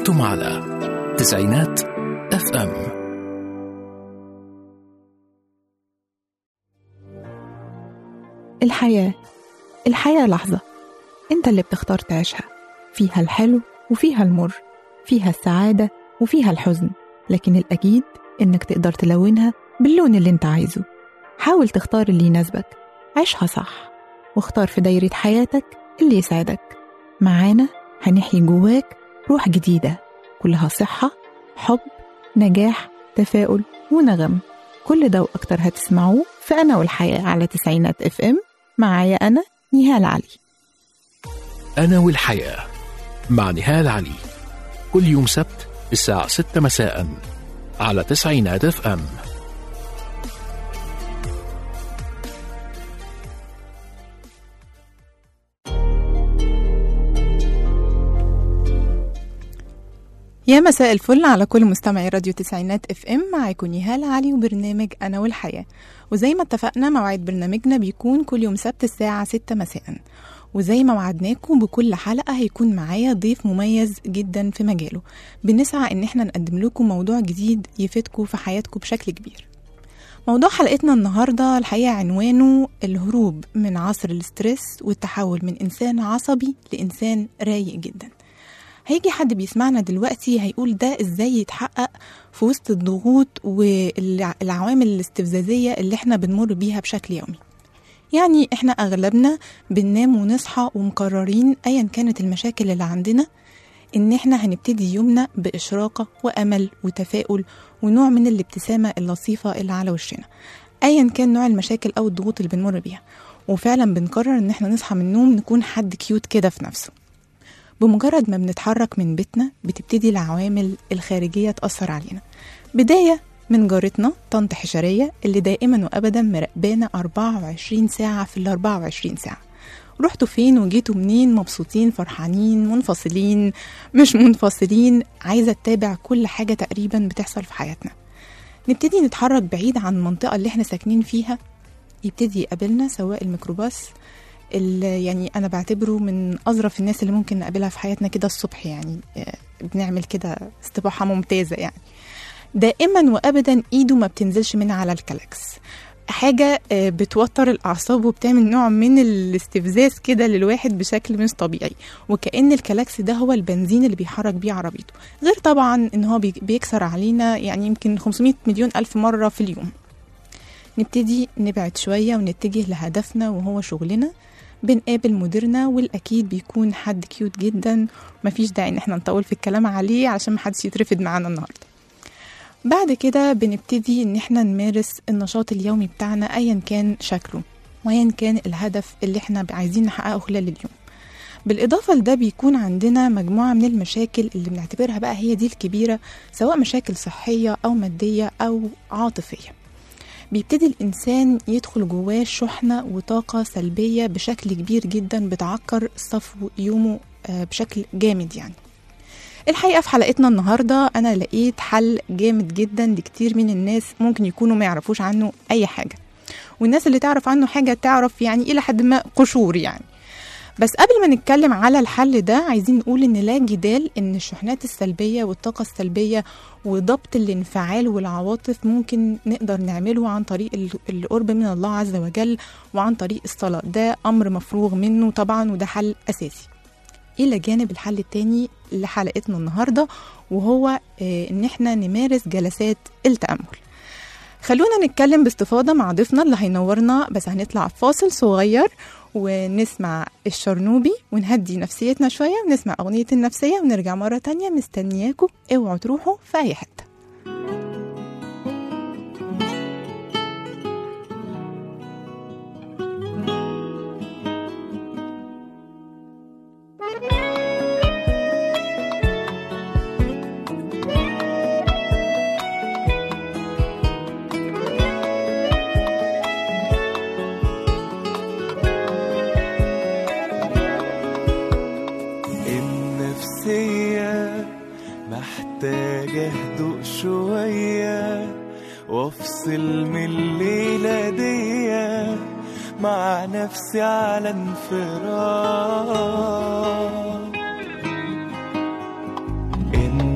أنتم على تسعينات اف ام الحياة الحياة لحظة انت اللي بتختار تعيشها فيها الحلو وفيها المر فيها السعادة وفيها الحزن لكن الأكيد إنك تقدر تلونها باللون اللي انت عايزه حاول تختار اللي يناسبك عيشها صح واختار في دايرة حياتك اللي يسعدك معانا هنحيي جواك روح جديدة كلها صحة حب نجاح تفاؤل ونغم كل ده وأكتر هتسمعوه في أنا والحياة على تسعينات اف ام معايا أنا نهال علي أنا والحياة مع نهال علي كل يوم سبت الساعة 6 مساء على تسعينات اف ام يا مساء الفل على كل مستمعي راديو تسعينات اف ام معاكم نهال علي وبرنامج انا والحياه وزي ما اتفقنا موعد برنامجنا بيكون كل يوم سبت الساعه 6 مساء وزي ما وعدناكم بكل حلقه هيكون معايا ضيف مميز جدا في مجاله بنسعى ان احنا نقدم لكم موضوع جديد يفيدكم في حياتكم بشكل كبير موضوع حلقتنا النهارده الحقيقه عنوانه الهروب من عصر الاسترس والتحول من انسان عصبي لانسان رايق جدا هيجي حد بيسمعنا دلوقتي هيقول ده ازاي يتحقق في وسط الضغوط والعوامل الاستفزازية اللي احنا بنمر بيها بشكل يومي يعني احنا اغلبنا بننام ونصحى ومقررين ايا كانت المشاكل اللي عندنا ان احنا هنبتدي يومنا باشراقة وامل وتفاؤل ونوع من الابتسامة اللطيفة اللي على وشنا ايا كان نوع المشاكل او الضغوط اللي بنمر بيها وفعلا بنقرر ان احنا نصحى من النوم نكون حد كيوت كده في نفسه بمجرد ما بنتحرك من بيتنا بتبتدي العوامل الخارجية تأثر علينا بداية من جارتنا طنط حشرية اللي دائما وأبدا مراقبانا 24 ساعة في ال 24 ساعة رحتوا فين وجيتوا منين مبسوطين فرحانين منفصلين مش منفصلين عايزة تتابع كل حاجة تقريبا بتحصل في حياتنا نبتدي نتحرك بعيد عن المنطقة اللي احنا ساكنين فيها يبتدي يقابلنا سواق الميكروباص اللي يعني انا بعتبره من اظرف الناس اللي ممكن نقابلها في حياتنا كده الصبح يعني بنعمل كده استباحه ممتازه يعني دائما وابدا ايده ما بتنزلش من على الكلاكس حاجه بتوتر الاعصاب وبتعمل نوع من الاستفزاز كده للواحد بشكل مش طبيعي وكأن الكلاكس ده هو البنزين اللي بيحرك بيه عربيته غير طبعا ان هو بيكسر علينا يعني يمكن 500 مليون الف مره في اليوم نبتدي نبعد شويه ونتجه لهدفنا وهو شغلنا بنقابل مديرنا والاكيد بيكون حد كيوت جدا مفيش داعي ان احنا نطول في الكلام عليه عشان محدش يترفد معانا النهارده بعد كده بنبتدي ان احنا نمارس النشاط اليومي بتاعنا ايا كان شكله وايا كان الهدف اللي احنا عايزين نحققه خلال اليوم بالإضافة لده بيكون عندنا مجموعة من المشاكل اللي بنعتبرها بقى هي دي الكبيرة سواء مشاكل صحية أو مادية أو عاطفية بيبتدي الإنسان يدخل جواه شحنة وطاقة سلبية بشكل كبير جدا بتعكر صفو يومه بشكل جامد يعني الحقيقة في حلقتنا النهاردة أنا لقيت حل جامد جدا لكتير من الناس ممكن يكونوا ما يعرفوش عنه أي حاجة والناس اللي تعرف عنه حاجة تعرف يعني إلى حد ما قشور يعني بس قبل ما نتكلم على الحل ده عايزين نقول ان لا جدال ان الشحنات السلبيه والطاقه السلبيه وضبط الانفعال والعواطف ممكن نقدر نعمله عن طريق القرب من الله عز وجل وعن طريق الصلاه ده امر مفروغ منه طبعا وده حل اساسي الى جانب الحل التاني لحلقتنا النهارده وهو ان احنا نمارس جلسات التامل خلونا نتكلم باستفاضه مع ضيفنا اللي هينورنا بس هنطلع فاصل صغير ونسمع الشرنوبي ونهدي نفسيتنا شوية ونسمع أغنية النفسية ونرجع مرة تانية مستنياكم اوعوا تروحوا في أي حتة النفسية محتاجة هدوء شوية وافصل من الليلة دي مع نفسي على انفراد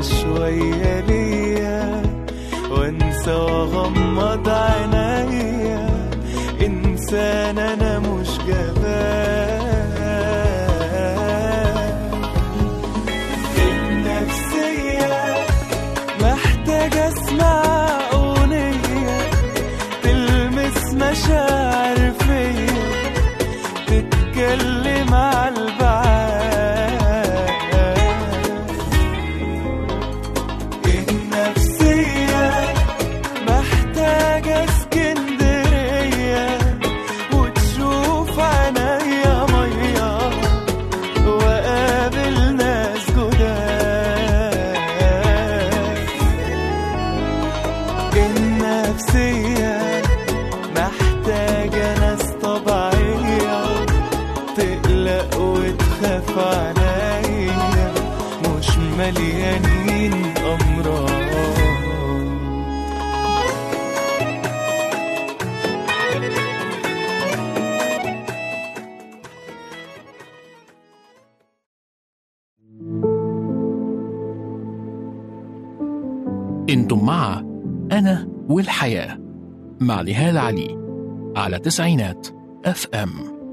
شوية ليا وانسى واغمض عينيا انسان انا مش جبان النفسية محتاجة اسمع اغنية تلمس مشاعر فيا تتكلم على البعاد النفسية محتاجة اسكندرية وتشوف عينيا مية وقابل ناس جداد النفسية محتاجة ناس طبيعية تقلق وتخاف عليا مش مليانين أمراض انتم مع انا والحياه مع نهال علي على تسعينات اف ام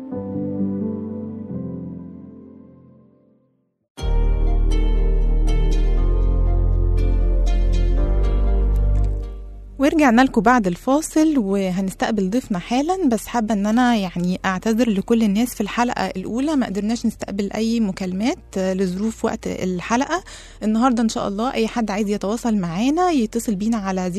ورجعنا لكم بعد الفاصل وهنستقبل ضيفنا حالا بس حابه ان انا يعني اعتذر لكل الناس في الحلقه الاولى ما قدرناش نستقبل اي مكالمات آه، لظروف وقت الحلقه النهارده ان شاء الله اي حد عايز يتواصل معانا يتصل بينا على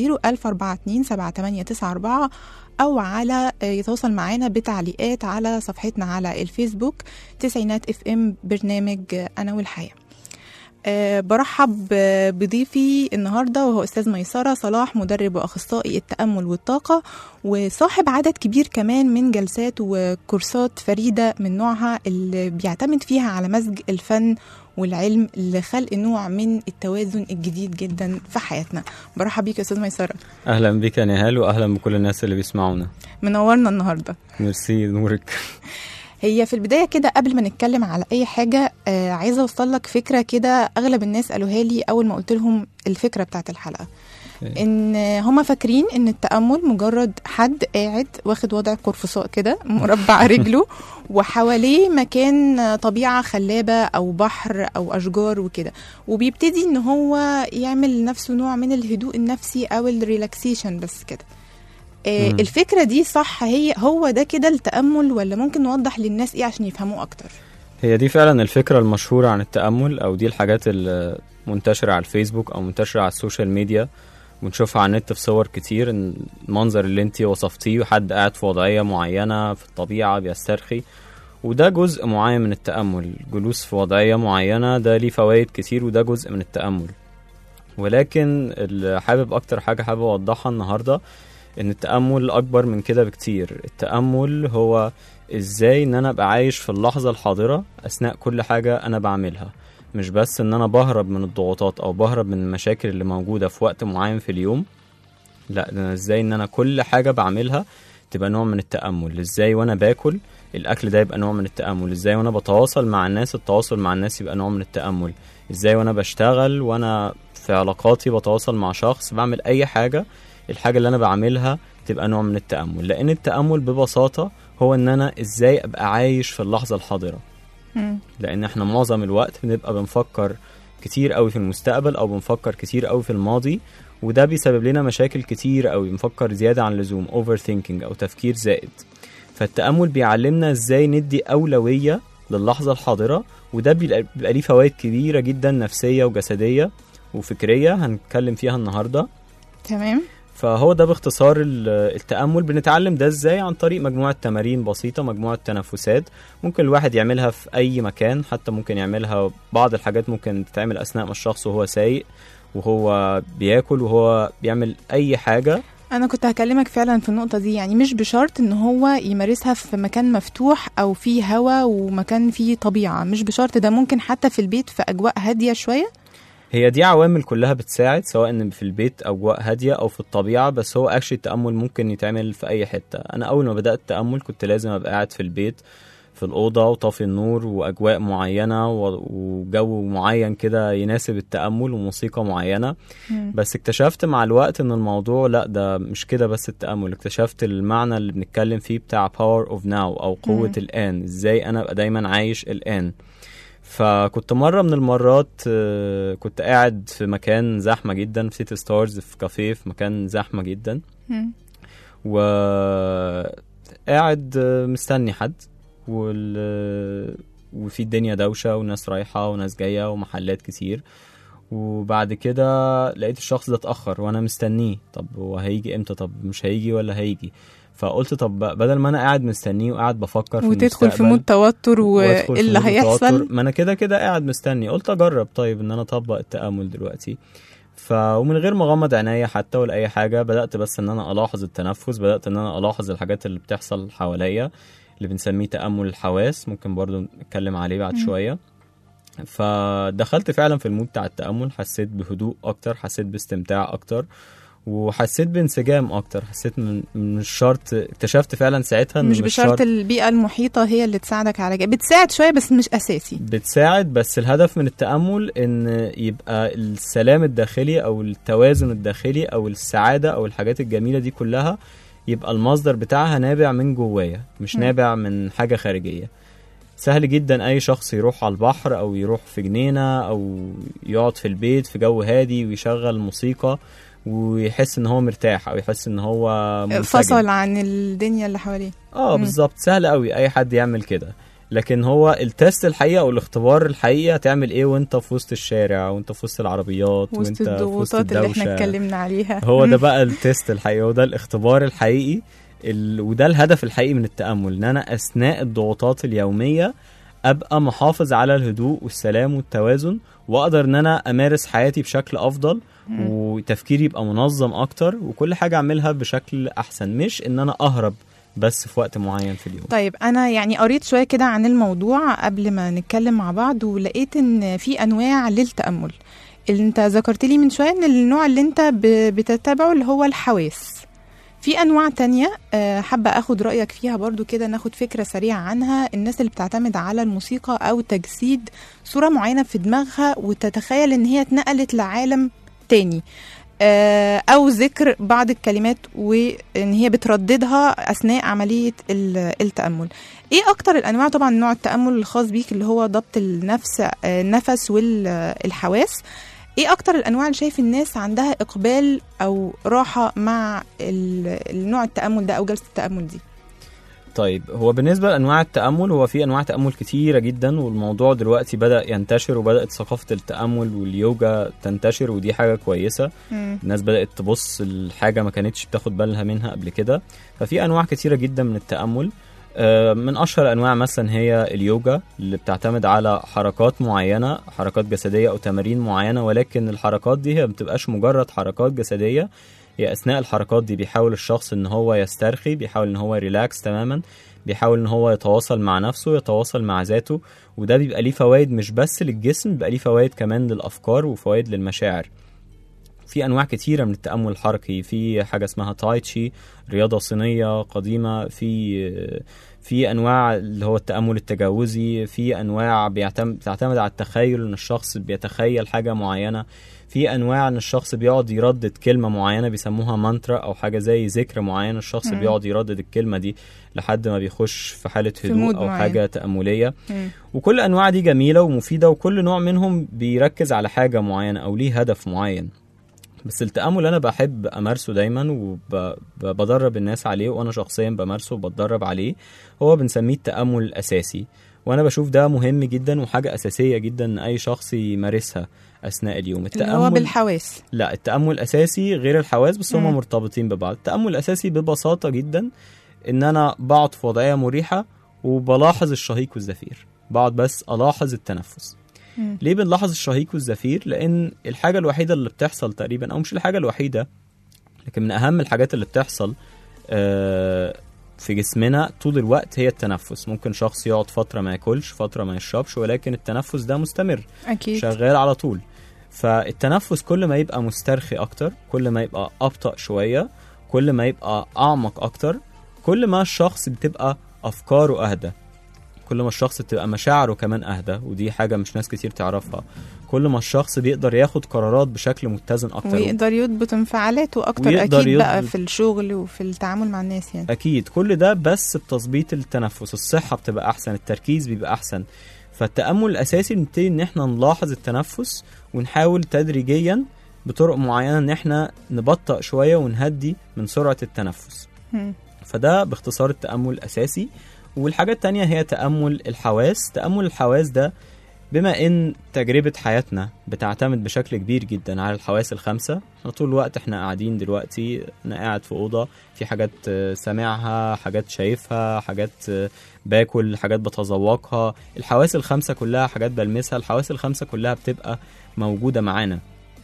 01427 او على آه، يتواصل معانا بتعليقات على صفحتنا على الفيسبوك تسعينات اف ام برنامج آه، انا والحياه أه برحب آه، بضيفي النهارده وهو استاذ ميسره صلاح مدرب واخصائي التامل والطاقه وصاحب عدد كبير كمان من جلسات وكورسات فريده من نوعها اللي بيعتمد فيها على مزج الفن والعلم لخلق نوع من التوازن الجديد جدا في حياتنا برحب بيك يا استاذ ميسره اهلا بك يا نهال واهلا بكل الناس اللي بيسمعونا منورنا النهارده ميرسي نورك هي في البدايه كده قبل ما نتكلم على اي حاجه آه عايزه اوصل لك فكره كده اغلب الناس قالوها لي اول ما قلت لهم الفكره بتاعت الحلقه ان هما فاكرين ان التامل مجرد حد قاعد واخد وضع قرفصاء كده مربع رجله وحواليه مكان طبيعه خلابه او بحر او اشجار وكده وبيبتدي ان هو يعمل لنفسه نوع من الهدوء النفسي او الريلاكسيشن بس كده آه، مم. الفكره دي صح هي هو ده كده التامل ولا ممكن نوضح للناس ايه عشان يفهموه اكتر هي دي فعلا الفكرة المشهورة عن التأمل أو دي الحاجات المنتشرة على الفيسبوك أو منتشرة على السوشيال ميديا ونشوفها على النت في صور كتير إن المنظر اللي انتي وصفتيه حد قاعد في وضعية معينة في الطبيعة بيسترخي وده جزء معين من التأمل جلوس في وضعية معينة ده ليه فوائد كتير وده جزء من التأمل ولكن اللي حابب أكتر حاجة حابب أوضحها النهاردة إن التأمل أكبر من كده بكتير التأمل هو ازاي ان انا ابقى عايش في اللحظة الحاضرة اثناء كل حاجة انا بعملها مش بس ان انا بهرب من الضغوطات او بهرب من المشاكل اللي موجودة في وقت معين في اليوم لا ده انا ازاي ان انا كل حاجة بعملها تبقى نوع من التأمل ازاي وانا باكل الاكل ده يبقى نوع من التأمل ازاي وانا بتواصل مع الناس التواصل مع الناس يبقى نوع من التأمل ازاي وانا بشتغل وانا في علاقاتي بتواصل مع شخص بعمل اي حاجة الحاجة اللي انا بعملها تبقى نوع من التأمل لان التأمل ببساطة هو ان انا ازاي ابقى عايش في اللحظة الحاضرة مم. لان احنا معظم الوقت بنبقى بنفكر كتير قوي في المستقبل او بنفكر كتير قوي في الماضي وده بيسبب لنا مشاكل كتير قوي بنفكر زيادة عن اللزوم اوفر ثينكينج او تفكير زائد فالتأمل بيعلمنا ازاي ندي أولوية للحظة الحاضرة وده بيبقى بيبقى ليه فوائد كبيرة جدا نفسية وجسدية وفكرية هنتكلم فيها النهاردة تمام فهو ده باختصار ال- التأمل بنتعلم ده ازاي عن طريق مجموعة تمارين بسيطة مجموعة تنفسات ممكن الواحد يعملها في أي مكان حتى ممكن يعملها بعض الحاجات ممكن تتعمل أثناء ما الشخص وهو سايق وهو بياكل وهو بيعمل أي حاجة انا كنت هكلمك فعلا في النقطه دي يعني مش بشرط ان هو يمارسها في مكان مفتوح او فيه هواء ومكان فيه طبيعه مش بشرط ده ممكن حتى في البيت في اجواء هاديه شويه هي دي عوامل كلها بتساعد سواء ان في البيت اجواء هاديه او في الطبيعه بس هو اكشلي التامل ممكن يتعمل في اي حته انا اول ما بدات التامل كنت لازم ابقى قاعد في البيت في الأوضة وطافي النور وأجواء معينة و- وجو معين كده يناسب التأمل وموسيقى معينة مم. بس اكتشفت مع الوقت ان الموضوع لا ده مش كده بس التأمل اكتشفت المعنى اللي بنتكلم فيه بتاع power of now او قوة مم. الآن ازاي انا ابقى دايما عايش الآن فكنت مرة من المرات آه، كنت قاعد في مكان زحمة جدا في سيتي ستارز في كافيه في مكان زحمة جدا مم. وقاعد مستني حد وال... وفي الدنيا دوشة وناس رايحة وناس جاية ومحلات كتير وبعد كده لقيت الشخص ده اتأخر وأنا مستنيه طب هو هيجي امتى طب مش هيجي ولا هيجي فقلت طب بدل ما أنا قاعد مستنيه وقاعد بفكر في وتدخل في المستقبل مود توتر وأدخل وايه في اللي مود التوتر. هيحصل ما انا كده كده قاعد مستني قلت اجرب طيب ان انا اطبق التامل دلوقتي ف ومن غير ما اغمض عينيا حتى ولا اي حاجه بدات بس ان انا الاحظ التنفس بدات ان انا الاحظ الحاجات اللي بتحصل حواليا اللي بنسميه تامل الحواس ممكن برضو نتكلم عليه بعد مم. شويه فدخلت فعلا في المود بتاع التامل حسيت بهدوء اكتر حسيت باستمتاع اكتر وحسيت بانسجام اكتر حسيت من مش شرط اكتشفت فعلا ساعتها ان مش بشرط البيئة المحيطة هي اللي تساعدك على كده بتساعد شوية بس مش أساسي بتساعد بس الهدف من التأمل إن يبقى السلام الداخلي أو التوازن الداخلي أو السعادة أو الحاجات الجميلة دي كلها يبقى المصدر بتاعها نابع من جوايا مش م. نابع من حاجة خارجية سهل جدا أي شخص يروح على البحر أو يروح في جنينة أو يقعد في البيت في جو هادي ويشغل موسيقى ويحس ان هو مرتاح او يحس ان هو منسجم. فصل عن الدنيا اللي حواليه اه مم. بالظبط سهل قوي اي حد يعمل كده لكن هو التست الحقيقه او الاختبار الحقيقه هتعمل ايه وانت في وسط الشارع وانت في وسط العربيات وسط وانت في وسط الضغوطات اللي احنا الدوشه اتكلمنا عليها هو ده بقى التست الحقيقي هو ده الاختبار الحقيقي ال... وده الهدف الحقيقي من التامل ان انا اثناء الضغوطات اليوميه ابقى محافظ على الهدوء والسلام والتوازن واقدر ان انا امارس حياتي بشكل افضل مم. وتفكيري يبقى منظم اكتر وكل حاجه اعملها بشكل احسن مش ان انا اهرب بس في وقت معين في اليوم طيب انا يعني قريت شويه كده عن الموضوع قبل ما نتكلم مع بعض ولقيت ان في انواع للتامل اللي انت ذكرت لي من شويه ان النوع اللي انت ب- بتتبعه اللي هو الحواس في انواع تانية آه، حابه اخد رايك فيها برضو كده ناخد فكره سريعه عنها الناس اللي بتعتمد على الموسيقى او تجسيد صوره معينه في دماغها وتتخيل ان هي اتنقلت لعالم تاني آه، او ذكر بعض الكلمات وان هي بترددها اثناء عمليه ال- التامل ايه اكتر الانواع طبعا نوع التامل الخاص بيك اللي هو ضبط النفس آه، النفس والحواس ايه اكتر الانواع اللي شايف الناس عندها اقبال او راحه مع ال- النوع التامل ده او جلسه التامل دي طيب هو بالنسبه لانواع التامل هو في انواع تامل كتيره جدا والموضوع دلوقتي بدا ينتشر وبدات ثقافه التامل واليوجا تنتشر ودي حاجه كويسه الناس بدات تبص لحاجه ما كانتش بتاخد بالها منها قبل كده ففي انواع كتيره جدا من التامل آه، من اشهر الانواع مثلا هي اليوجا اللي بتعتمد على حركات معينه حركات جسديه او تمارين معينه ولكن الحركات دي هي ما بتبقاش مجرد حركات جسديه هي اثناء الحركات دي بيحاول الشخص ان هو يسترخي بيحاول ان هو ريلاكس تماما بيحاول ان هو يتواصل مع نفسه يتواصل مع ذاته وده بيبقى ليه فوائد مش بس للجسم بيبقى ليه فوائد كمان للافكار وفوائد للمشاعر في انواع كتيره من التامل الحركي في حاجه اسمها تاي تشي رياضه صينيه قديمه في في انواع اللي هو التامل التجاوزي في انواع بيعتمد بتعتمد على التخيل ان الشخص بيتخيل حاجه معينه في انواع ان الشخص بيقعد يردد كلمه معينه بيسموها مانترا او حاجه زي ذكر معين الشخص مم. بيقعد يردد الكلمه دي لحد ما بيخش في حاله في مود هدوء او معين. حاجه تامليه مم. وكل الانواع دي جميله ومفيده وكل نوع منهم بيركز على حاجه معينه او ليه هدف معين بس التامل انا بحب امارسه دايما وبدرب الناس عليه وانا شخصيا بمارسه وبتدرب عليه هو بنسميه التامل الاساسي وانا بشوف ده مهم جدا وحاجه اساسيه جدا ان اي شخص يمارسها اثناء اليوم اللي هو بالحواس لا التأمل الأساسي غير الحواس بس هما مم. مرتبطين ببعض التأمل الأساسي ببساطة جدا إن أنا بقعد في وضعية مريحة وبلاحظ الشهيق والزفير بقعد بس ألاحظ التنفس مم. ليه بنلاحظ الشهيق والزفير لأن الحاجة الوحيدة اللي بتحصل تقريبا أو مش الحاجة الوحيدة لكن من أهم الحاجات اللي بتحصل آه، في جسمنا طول الوقت هي التنفس ممكن شخص يقعد فترة ما ياكلش فترة ما يشربش ولكن التنفس ده مستمر اكيد شغال على طول فالتنفس كل ما يبقى مسترخي اكتر كل ما يبقى ابطا شويه كل ما يبقى اعمق اكتر كل ما الشخص بتبقى افكاره اهدى كل ما الشخص تبقى مشاعره كمان اهدى ودي حاجه مش ناس كتير تعرفها كل ما الشخص بيقدر ياخد قرارات بشكل متزن اكتر ويقدر يضبط انفعالاته اكتر ويقدر اكيد بقى يضبط- في الشغل وفي التعامل مع الناس يعني اكيد كل ده بس بتظبيط التنفس الصحه بتبقى احسن التركيز بيبقى احسن فالتامل الاساسي بنبتدي ان احنا نلاحظ التنفس ونحاول تدريجيا بطرق معينه ان احنا نبطأ شويه ونهدي من سرعه التنفس مم. فده باختصار التأمل الأساسي والحاجة التانية هي تأمل الحواس تأمل الحواس ده بما ان تجربة حياتنا بتعتمد بشكل كبير جدا على الحواس الخمسة احنا طول الوقت احنا قاعدين دلوقتي انا قاعد في أوضة في حاجات آه، سامعها حاجات شايفها حاجات آه، باكل حاجات بتذوقها الحواس الخمسة كلها حاجات بلمسها الحواس الخمسة كلها بتبقى موجودة معانا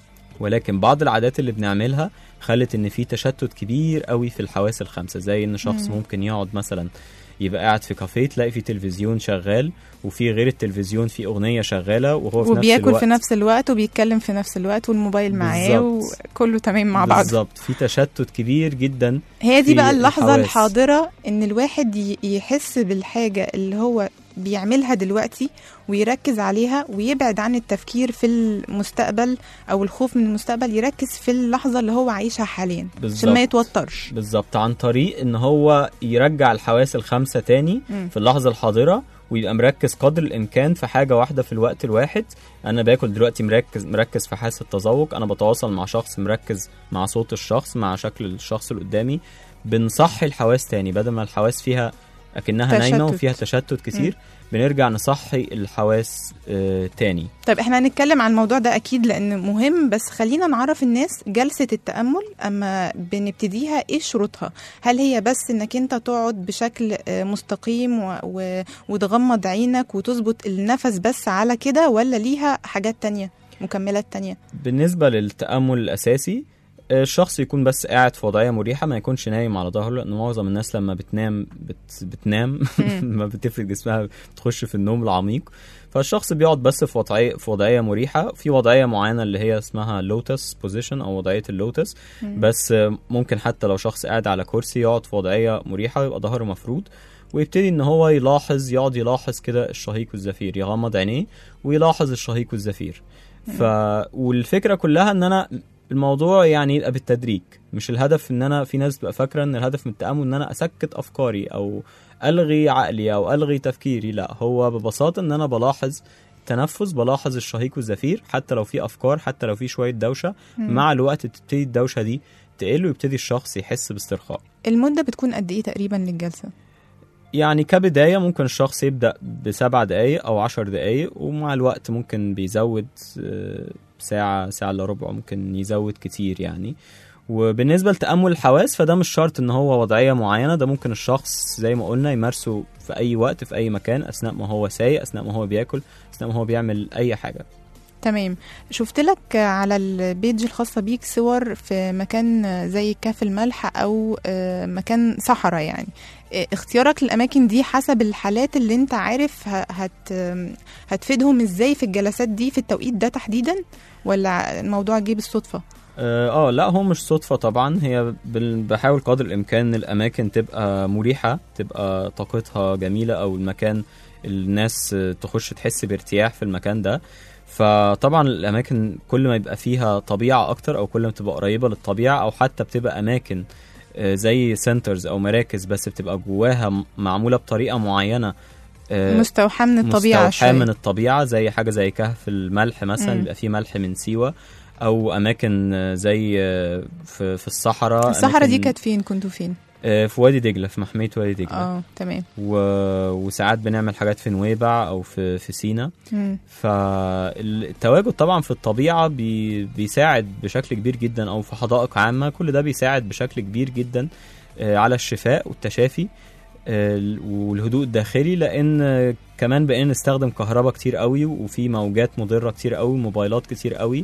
ولكن بعض العادات اللي بنعملها خلت ان في تشتت كبير قوي في الحواس الخمسه زي ان شخص مم. ممكن يقعد مثلا يبقى قاعد في كافيه تلاقي في تلفزيون شغال وفي غير التلفزيون في اغنيه شغاله وهو في نفس وبياكل الوقت في نفس الوقت وبيتكلم في نفس الوقت والموبايل معاه بالظبط. وكله تمام مع بعض بالظبط في تشتت كبير جدا هي دي في بقى اللحظة الحواس. الحاضرة ان الواحد ي- يحس بالحاجة اللي هو بيعملها دلوقتي ويركز عليها ويبعد عن التفكير في المستقبل او الخوف من المستقبل يركز في اللحظة اللي هو عايشها حاليا عشان بالظبط ما يتوترش بالظبط عن طريق ان هو يرجع الحواس الخمسه تاني مم. في اللحظه الحاضره ويبقى مركز قدر الامكان في حاجه واحده في الوقت الواحد انا باكل دلوقتي مركز مركز في حاسه التذوق انا بتواصل مع شخص مركز مع صوت الشخص مع شكل الشخص اللي قدامي بنصحي الحواس تاني بدل ما الحواس فيها اكنها نايمه تشتت. وفيها تشتت كتير بنرجع نصحي الحواس آه تاني طيب احنا هنتكلم عن الموضوع ده اكيد لان مهم بس خلينا نعرف الناس جلسة التأمل اما بنبتديها ايه شروطها هل هي بس انك انت تقعد بشكل آه، مستقيم و... و... وتغمض عينك وتظبط النفس بس على كده ولا ليها حاجات تانية مكملات تانية بالنسبة للتأمل الأساسي الشخص يكون بس قاعد في وضعية مريحة ما يكونش نايم على ظهره لأن معظم الناس لما بتنام بت بتنام ما بتفرد جسمها بتخش في النوم العميق فالشخص بيقعد بس في وضعية في وضعية مريحة في وضعية معينة اللي هي اسمها لوتس بوزيشن أو وضعية اللوتس بس ممكن حتى لو شخص قاعد على كرسي يقعد في وضعية مريحة ويبقى ظهره مفرود ويبتدي ان هو يلاحظ يقعد يلاحظ كده الشهيق والزفير يغمض عينيه ويلاحظ الشهيق والزفير ف والفكره كلها ان انا الموضوع يعني يبقى بالتدريج مش الهدف ان انا في ناس بتبقى فاكره ان الهدف من التامل ان انا اسكت افكاري او الغي عقلي او الغي تفكيري لا هو ببساطه ان انا بلاحظ التنفس بلاحظ الشهيق والزفير حتى لو في افكار حتى لو في شويه دوشه مع الوقت تبتدي الدوشه دي تقل ويبتدي الشخص يحس باسترخاء المدة بتكون قد ايه تقريبا للجلسة يعني كبداية ممكن الشخص يبدأ بسبع دقايق أو عشر دقايق ومع الوقت ممكن بيزود آه، ساعة ساعة إلا ربع ممكن يزود كتير يعني وبالنسبة لتأمل الحواس فده مش شرط إن هو وضعية معينة ده ممكن الشخص زي ما قلنا يمارسه في أي وقت في أي مكان أثناء ما هو سايق أثناء ما هو بياكل أثناء ما هو بيعمل أي حاجة تمام شفت لك على البيج الخاصة بيك صور في مكان زي كاف الملح أو آه، مكان صحراء يعني آه، اختيارك للأماكن دي حسب الحالات اللي انت عارف ه- هت هتفيدهم ازاي في الجلسات دي في التوقيت ده تحديدا ولا الموضوع جه بالصدفة اه آه، لا هو مش صدفة طبعا هي بال- بحاول قدر الامكان ان الاماكن تبقى مريحة تبقى طاقتها جميلة او المكان الناس آه، تخش تحس بارتياح في المكان ده فطبعا الاماكن كل ما يبقى فيها طبيعة اكتر او كل ما تبقى قريبة للطبيعة او حتى بتبقى اماكن آه، زي سنترز او مراكز بس بتبقى جواها م- معمولة بطريقة معينة آه، مستوحاة من الطبيعة مستوحاة شوية من الطبيعة زي حاجة زي كهف الملح مثلا مم. بيبقى فيه ملح من سيوة أو أماكن آه، زي آه، في, في الصحراء الصحراء دي أماكن- كانت فين كنتوا فين آه، في وادي دجلة في محمية وادي دجلة اه تمام و... وساعات بنعمل حاجات في نويبع أو في في سينا مم. فالتواجد طبعا في الطبيعة بي... بيساعد بشكل كبير جدا أو في حدائق عامة كل ده بيساعد بشكل كبير جدا آه، على الشفاء والتشافي آه، والهدوء الداخلي لان آه، كمان بقينا نستخدم كهرباء كتير قوي وفي موجات مضره كتير قوي موبايلات كتير قوي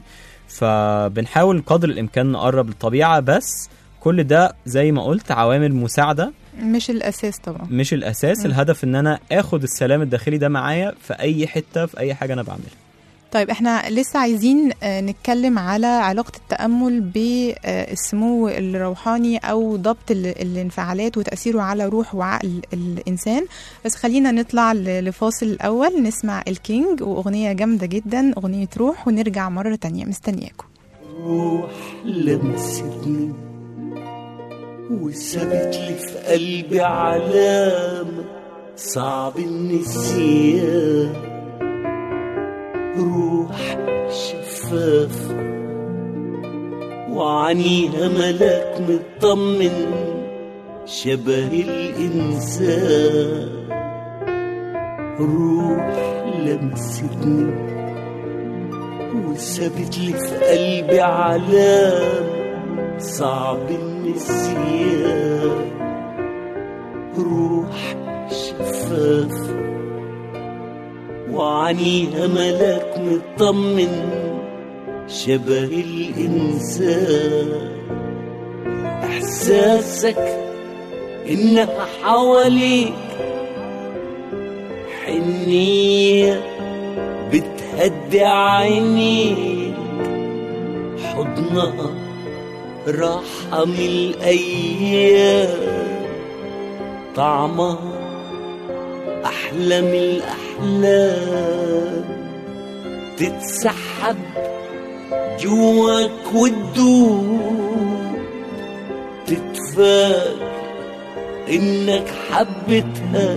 فبنحاول قدر الامكان نقرب للطبيعه بس كل ده زي ما قلت عوامل مساعده مش الأساس طبعا مش الاساس مم. الهدف ان انا اخد السلام الداخلي ده معايا في اي حته في اي حاجه انا بعملها طيب احنا لسه عايزين آه، نتكلم على علاقة التأمل بالسمو الروحاني أو ضبط ال- الانفعالات وتأثيره على روح وعقل الإنسان بس خلينا نطلع ل- لفاصل الأول نسمع الكينج وأغنية جامدة جدا أغنية روح ونرجع مرة تانية مستنياكم روح لمستني وسابت لي في قلبي علامة صعب النسيان روح شفاف وعنيها ملاك مطمن شبه الإنسان روح لمستني وسابت لي في قلبي علام صعب النسيان روح شفاف وعنيها ملاك مطمن شبه الإنسان إحساسك إنها حواليك حنية بتهدي عينيك حضنها راحة من الأيام طعمها أحلى من الأحلام تتسحب جواك وتدوب تتفاجئ إنك حبتها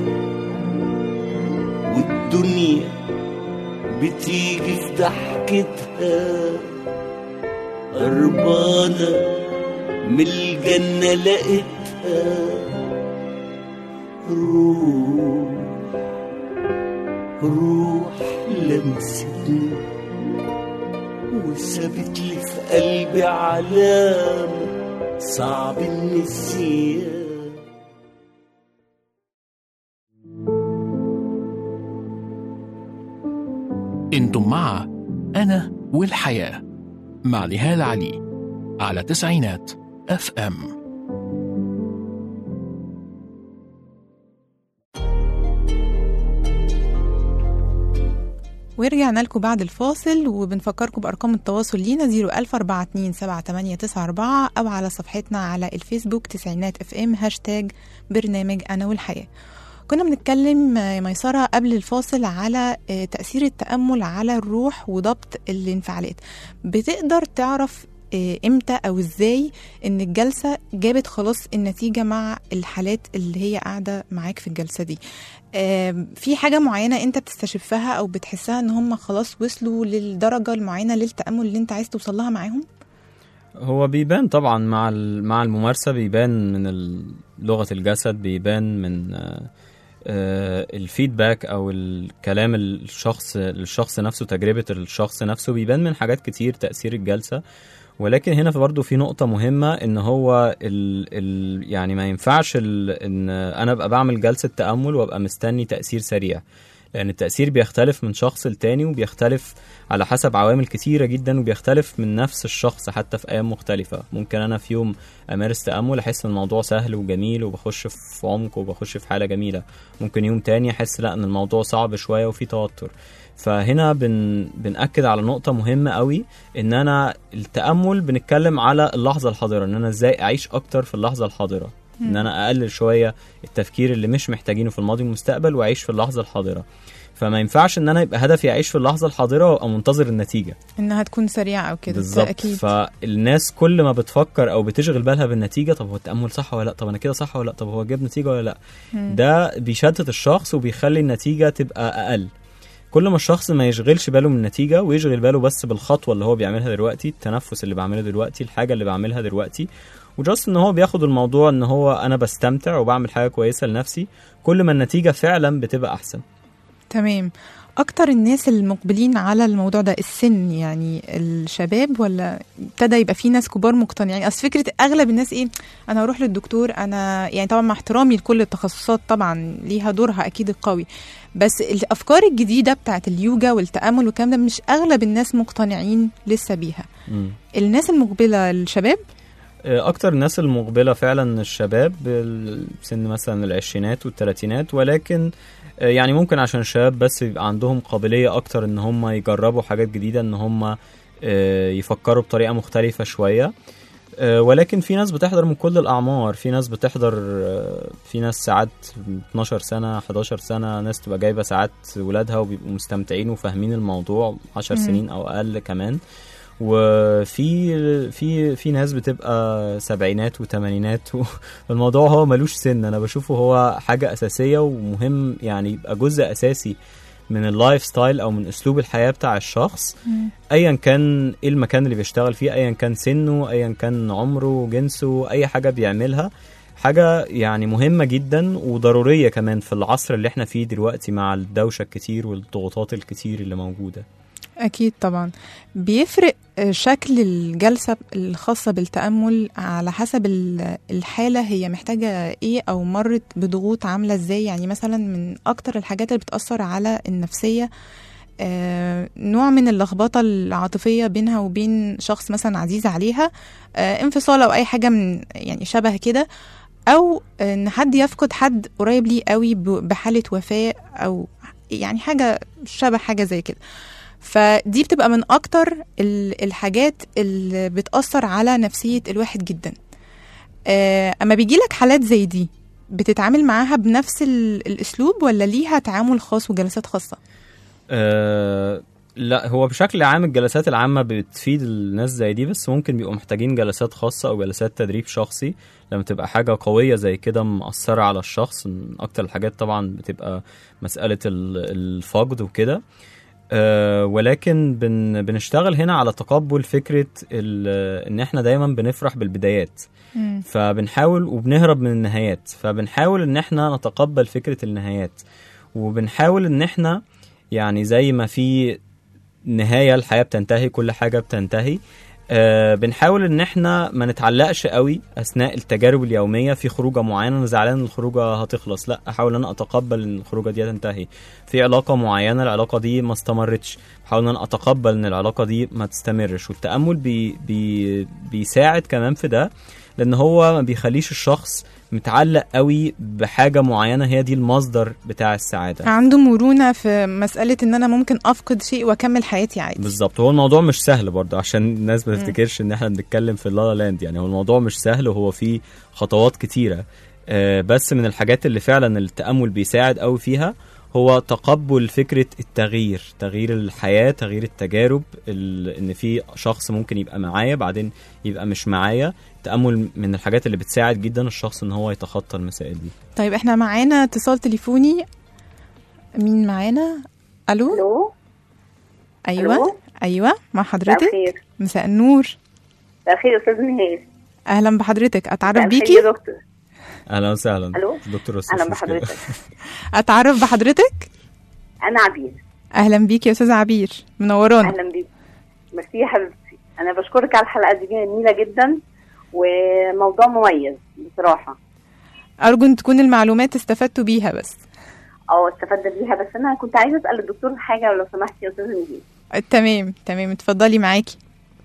والدنيا بتيجي في ضحكتها هربانة من الجنة لقيتها روح روح لمستني وسابت لي في قلبي علامة صعب النسيان انتم مع انا والحياه مع نهال علي على تسعينات اف ام ورجعنا لكم بعد الفاصل وبنفكركم بأرقام التواصل لينا 014278894 أو على صفحتنا على الفيسبوك تسعينات اف ام هاشتاج برنامج أنا والحياة كنا بنتكلم آه، ميسرة قبل الفاصل على آه، تأثير التأمل على الروح وضبط الانفعالات بتقدر تعرف آه، امتى او ازاي ان الجلسة جابت خلاص النتيجة مع الحالات اللي هي قاعدة معاك في الجلسة دي آم، في حاجة معينة انت بتستشفها او بتحسها ان هم خلاص وصلوا للدرجة المعينة للتأمل اللي انت عايز توصل لها معاهم هو بيبان طبعا مع ال- مع الممارسة بيبان من ال- لغة الجسد بيبان من آه، آه، الفيدباك او الكلام الشخص الشخص نفسه تجربة الشخص نفسه بيبان من حاجات كتير تأثير الجلسة ولكن هنا في برضه في نقطة مهمة ان هو ال ال يعني ما ينفعش ال ان انا ابقى بعمل جلسة تأمل وابقى مستني تأثير سريع لان التأثير بيختلف من شخص لتاني وبيختلف على حسب عوامل كتيرة جدا وبيختلف من نفس الشخص حتى في ايام مختلفة ممكن انا في يوم امارس تأمل احس ان الموضوع سهل وجميل وبخش في عمق وبخش في حالة جميلة ممكن يوم تاني احس لا ان الموضوع صعب شوية وفي توتر فهنا بن بنأكد على نقطة مهمة قوي ان انا التأمل بنتكلم على اللحظة الحاضرة ان انا ازاي اعيش اكتر في اللحظة الحاضرة ان انا اقلل شوية التفكير اللي مش محتاجينه في الماضي والمستقبل واعيش في اللحظة الحاضرة فما ينفعش ان انا يبقى هدفي اعيش في اللحظة الحاضرة وابقى منتظر النتيجة انها تكون سريعة او كده بالظبط اكيد فالناس كل ما بتفكر او بتشغل بالها بالنتيجه طب هو التامل صح ولا لا طب انا كده صح ولا لا طب هو جاب نتيجه ولا لا مم. ده بيشتت الشخص وبيخلي النتيجه تبقى اقل كل ما الشخص ما يشغلش باله من النتيجه ويشغل باله بس بالخطوه اللي هو بيعملها دلوقتي التنفس اللي بعمله دلوقتي الحاجه اللي بعملها دلوقتي وجاست ان هو بياخد الموضوع ان هو انا بستمتع وبعمل حاجه كويسه لنفسي كل ما النتيجه فعلا بتبقى احسن تمام اكتر الناس المقبلين على الموضوع ده السن يعني الشباب ولا ابتدى يبقى في ناس كبار مقتنعين اصل فكره اغلب الناس ايه انا هروح للدكتور انا يعني طبعا مع احترامي لكل التخصصات طبعا ليها دورها اكيد القوي بس الافكار الجديده بتاعت اليوجا والتامل والكلام ده مش اغلب الناس مقتنعين لسه بيها مم. الناس المقبله الشباب آه، اكتر الناس المقبله فعلا الشباب سن مثلا العشرينات والثلاثينات ولكن آه، يعني ممكن عشان الشباب بس يبقى عندهم قابليه اكتر ان هم يجربوا حاجات جديده ان هم آه، يفكروا بطريقه مختلفه شويه آه، ولكن في ناس بتحضر من كل الاعمار في ناس بتحضر آه، في ناس ساعات 12 سنه 11 سنه ناس تبقى جايبه ساعات ولادها وبيبقوا مستمتعين وفاهمين الموضوع 10 مم. سنين او اقل كمان وفي في في ناس بتبقى سبعينات وثمانينات والموضوع هو ملوش سن انا بشوفه هو حاجه اساسيه ومهم يعني يبقى جزء اساسي من اللايف ستايل او من اسلوب الحياه بتاع الشخص ايا كان ايه المكان اللي بيشتغل فيه ايا كان سنه ايا كان عمره جنسه اي حاجه بيعملها حاجة يعني مهمة جدا وضرورية كمان في العصر اللي احنا فيه دلوقتي مع الدوشة الكتير والضغوطات الكتير اللي موجودة أكيد طبعا بيفرق آه، شكل الجلسة الخاصة بالتأمل على حسب ال- الحالة هي محتاجة إيه أو مرت بضغوط عاملة إزاي يعني مثلا من أكتر الحاجات اللي بتأثر على النفسية آه، نوع من اللخبطة العاطفية بينها وبين شخص مثلا عزيز عليها آه، انفصال أو أي حاجة من يعني شبه كده أو إن حد يفقد حد قريب ليه قوي ب- بحالة وفاة أو يعني حاجة شبه حاجة زي كده فدي بتبقى من اكتر ال- الحاجات اللي بتأثر على نفسية الواحد جدا آه، اما بيجيلك حالات زي دي بتتعامل معاها بنفس ال- الاسلوب ولا ليها تعامل خاص وجلسات خاصة أه لا هو بشكل عام الجلسات العامة بتفيد الناس زي دي بس ممكن بيبقوا محتاجين جلسات خاصة أو جلسات تدريب شخصي لما تبقى حاجة قوية زي كده مأثرة على الشخص من أكتر الحاجات طبعا بتبقى مسألة ال- الفقد وكده أه ولكن بن بنشتغل هنا على تقبل فكرة ال- إن إحنا دايما بنفرح بالبدايات فبنحاول وبنهرب من النهايات فبنحاول ان احنا نتقبل فكرة النهايات وبنحاول ان احنا يعني زي ما في نهاية الحياة بتنتهي كل حاجة بتنتهي آه بنحاول ان احنا ما نتعلقش قوي اثناء التجارب اليوميه في خروجه معينه انا زعلان ان الخروجه هتخلص لا احاول ان انا اتقبل ان الخروجه دي هتنتهي في علاقه معينه العلاقه دي ما استمرتش بحاول ان انا اتقبل ان العلاقه دي ما تستمرش والتامل بي بي بيساعد كمان في ده لان هو ما بيخليش الشخص متعلق قوي بحاجه معينه هي دي المصدر بتاع السعاده عنده مرونة في مسألة ان انا ممكن افقد شيء واكمل حياتي عادي بالظبط هو الموضوع مش سهل برضه عشان الناس ما تفتكرش ان احنا بنتكلم في اللالا لاند يعني هو الموضوع مش سهل وهو فيه خطوات كتيره آه، بس من الحاجات اللي فعلا التامل بيساعد قوي فيها هو تقبل فكره التغيير تغيير الحياه تغيير التجارب ال- ان في شخص ممكن يبقى معايا بعدين يبقى مش معايا التامل من الحاجات اللي بتساعد جدا الشخص ان هو يتخطى المسائل دي طيب احنا معانا اتصال تليفوني مين معانا الو الو ايوه ألو؟ ايوه مع مساء حضرتك الخير مساء النور مساء الخير يا استاذ نهاد اهلا بحضرتك اتعرف مساء الخير بيكي يا دكتور اهلا وسهلا ألو؟ دكتور بس اهلا مش مشكلة. بحضرتك اتعرف بحضرتك انا عبير اهلا بيكي يا استاذه عبير منورانا اهلا بيك ميرسي يا حبيبتي انا بشكرك على الحلقه دي جميله جدا وموضوع مميز بصراحه ارجو ان تكون المعلومات استفدتوا بيها بس اه استفدت بيها بس انا كنت عايزه اسال الدكتور حاجه لو سمحتي يا استاذ نهاد آه، تمام تمام اتفضلي معاكي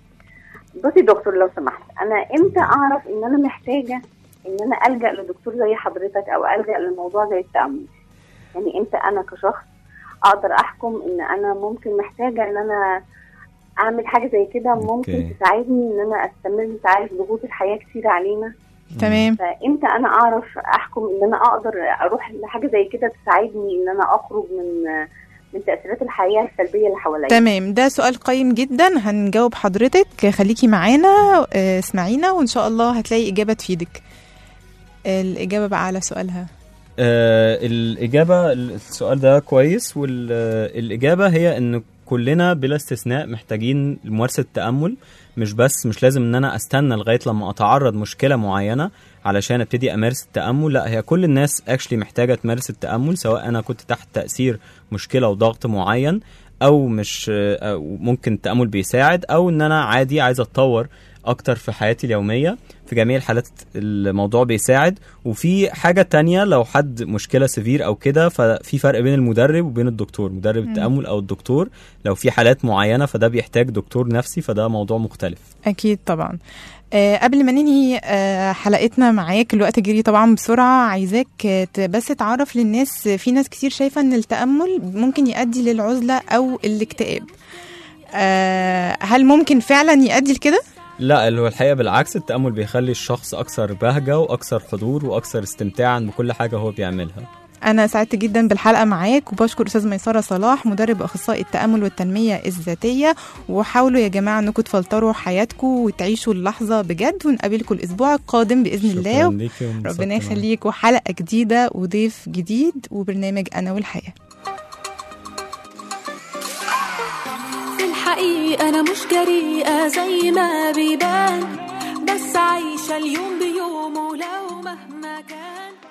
بصي يا دكتور لو سمحت انا امتى اعرف ان انا محتاجه ان انا الجا لدكتور زي حضرتك او الجا لموضوع زي التامل يعني امتى انا كشخص اقدر احكم ان انا ممكن محتاجه ان انا اعمل حاجه زي كده ممكن أوكي. تساعدني ان انا استمر انت عارف ضغوط الحياه كتير علينا تمام فامتى انا اعرف احكم ان انا اقدر اروح لحاجه زي كده تساعدني ان انا اخرج من من تاثيرات الحياه السلبيه اللي حواليا تمام ده سؤال قيم جدا هنجاوب حضرتك خليكي معانا آه، اسمعينا وان شاء الله هتلاقي اجابه تفيدك الاجابه بقى على سؤالها آه الإجابة السؤال ده كويس والإجابة هي إن كلنا بلا استثناء محتاجين ممارسة تأمل مش بس مش لازم إن أنا أستنى لغاية لما أتعرض مشكلة معينة علشان ابتدي امارس التامل لا هي كل الناس اكشلي محتاجه تمارس التامل سواء انا كنت تحت تاثير مشكله وضغط معين او مش أو ممكن التامل بيساعد او ان انا عادي عايز اتطور اكتر في حياتي اليوميه في جميع الحالات الموضوع بيساعد وفي حاجه تانية لو حد مشكله سيفير او كده ففي فرق بين المدرب وبين الدكتور مدرب التامل او الدكتور لو في حالات معينه فده بيحتاج دكتور نفسي فده موضوع مختلف اكيد طبعا آه قبل ما ننهي آه حلقتنا معاك الوقت جري طبعا بسرعه عايزاك آه، ت- بس تعرف للناس في ناس كتير شايفه ان التامل ممكن يؤدي للعزله او الاكتئاب آه هل ممكن فعلا يؤدي لكده لا اللي هو الحقيقه بالعكس التامل بيخلي الشخص اكثر بهجه واكثر حضور واكثر استمتاعا بكل حاجه هو بيعملها انا سعدت جدا بالحلقه معاك وبشكر استاذ ميسره صلاح مدرب اخصائي التامل والتنميه الذاتيه وحاولوا يا جماعه انكم تفلتروا حياتكم وتعيشوا اللحظه بجد ونقابلكم الاسبوع القادم باذن الله شكرا ليكي وانبسطت ربنا معاكي. يخليك وحلقه جديده وضيف جديد وبرنامج انا والحياه في الحقيقة أنا مش جريئة زي ما بيبان بس عايشة اليوم بيومه لو مهما كان